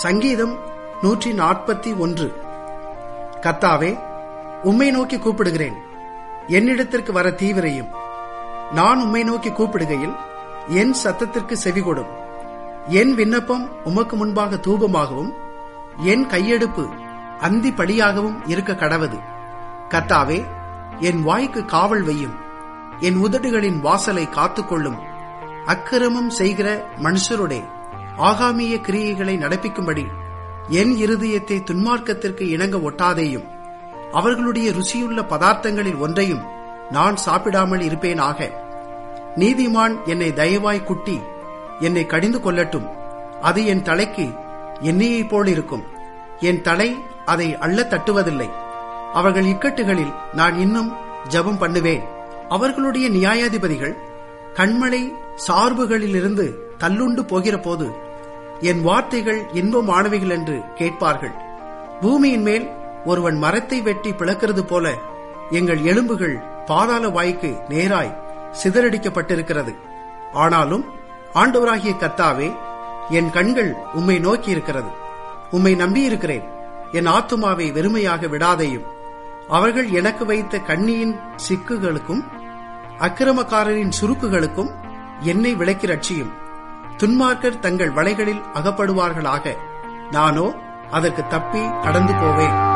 சங்கீதம் நூற்றி நாற்பத்தி ஒன்று கத்தாவே உம்மை நோக்கி கூப்பிடுகிறேன் என்னிடத்திற்கு வர தீவிரையும் நான் உம்மை நோக்கி கூப்பிடுகையில் என் சத்தத்திற்கு செவிகொடும் என் விண்ணப்பம் உமக்கு முன்பாக தூபமாகவும் என் கையெடுப்பு அந்தி படியாகவும் இருக்க கடவது கத்தாவே என் வாய்க்கு காவல் வையும் என் உதடுகளின் வாசலை காத்துக்கொள்ளும் அக்கிரமம் செய்கிற மனுஷருடைய ஆகாமிய கிரியைகளை நடப்பிக்கும்படி என் இருதயத்தை துன்மார்க்கத்திற்கு இணங்க ஒட்டாதேயும் அவர்களுடைய ருசியுள்ள பதார்த்தங்களில் ஒன்றையும் நான் சாப்பிடாமல் இருப்பேனாக நீதிமான் என்னை தயவாய் குட்டி என்னை கடிந்து கொள்ளட்டும் அது என் தலைக்கு எண்ணெயைப் போல் இருக்கும் என் தலை அதை அள்ள தட்டுவதில்லை அவர்கள் இக்கட்டுகளில் நான் இன்னும் ஜெபம் பண்ணுவேன் அவர்களுடைய நியாயாதிபதிகள் கண்மலை சார்புகளிலிருந்து தள்ளுண்டு போகிற போது என் வார்த்தைகள் இன்பமானவைகள் என்று கேட்பார்கள் பூமியின் மேல் ஒருவன் மரத்தை வெட்டி பிளக்கிறது போல எங்கள் எலும்புகள் பாதாள வாய்க்கு நேராய் சிதறடிக்கப்பட்டிருக்கிறது ஆனாலும் ஆண்டவராகிய கத்தாவே என் கண்கள் உம்மை நோக்கி இருக்கிறது உம்மை நம்பியிருக்கிறேன் என் ஆத்துமாவை வெறுமையாக விடாதையும் அவர்கள் எனக்கு வைத்த கண்ணியின் சிக்குகளுக்கும் அக்கிரமக்காரரின் சுருக்குகளுக்கும் என்னை விளக்கி ரட்சியும் துன்மார்க்கர் தங்கள் வலைகளில் அகப்படுவார்களாக நானோ அதற்கு தப்பி கடந்து போவேன்